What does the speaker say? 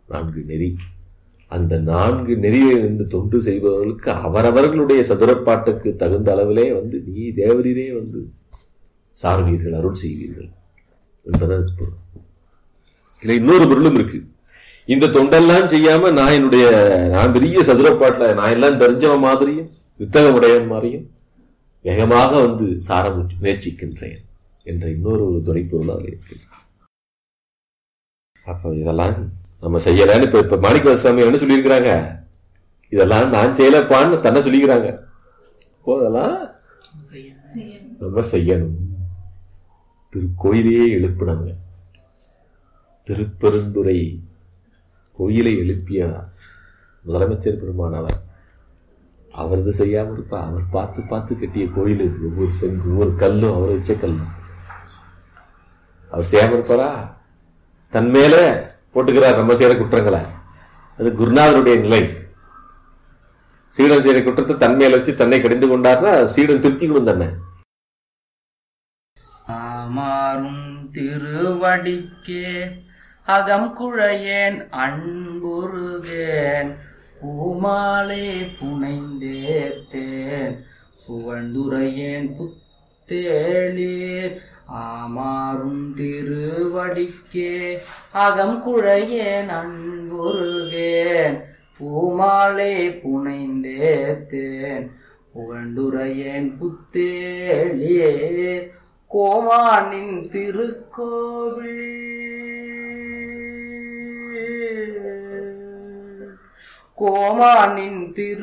நான்கு நெறி அந்த நான்கு நெறியை இருந்து தொண்டு செய்பவர்களுக்கு அவரவர்களுடைய சதுரப்பாட்டுக்கு தகுந்த அளவிலே வந்து நீ தேவரீரே வந்து சார்வீர்கள் அருள் செய்வீர்கள் என்பதன் பொருள் இல்லை இன்னொரு பொருளும் இருக்கு இந்த தொண்டெல்லாம் செய்யாம நான் என்னுடைய நான் பெரிய சதுரப்பாட்டுல நான் எல்லாம் தெரிஞ்சவன் மாதிரியும் வித்தகமுடையவன் மாதிரியும் வேகமாக வந்து சார முயற்சி- முயற்சிக்கின்றேன் என்ற இன்னொரு ஒரு துணைப்பொருள் அதில் இருக்கு அப்போ இதெல்லாம் நம்ம செய்யலன்னு இப்ப இப்ப மாணிக்க சுவாமி என்ன சொல்லியிருக்கிறாங்க இதெல்லாம் நான் செய்யலப்பான்னு தன்னை சொல்லிக்கிறாங்க அப்போ அதெல்லாம் நம்ம செய்யணும் திருக்கோயிலையே எழுப்பினாங்க திருப்பெருந்துறை கோயிலை எழுப்பிய முதலமைச்சர் பெருமானவர் அவரது செய்யாம இருப்பா அவர் பார்த்து பார்த்து கட்டிய கோயில் இது ஒவ்வொரு செங்கு ஒவ்வொரு கல்லும் அவர் வச்ச கல்லும் அவர் செய்யாம இருப்பாரா தன் மேல போட்டுக்கிறார் நம்ம செய்யற குற்றங்களை அது குருநாதருடைய நிலை சீடன் செய்யற குற்றத்தை தன் மேல வச்சு தன்னை கடிந்து கொண்டார்னா சீடன் திருத்திக்கணும் தன்னை ஆமாறும் திருவடிக்கே அகம் குழையேன் அன்புருகேன் பூமாலே புனைந்தேத்தேன் புகழ்ந்துரையேன் புத்தேளீர் ஆமாறும் திருவடிக்கே அகம் குழையேன் அன்புருகேன் பூமாலே புனைந்தேத்தேன் புகழ்ந்துரையேன் புத்தேளியே கோமானின் திருக்கோவில் கோமானின் திரு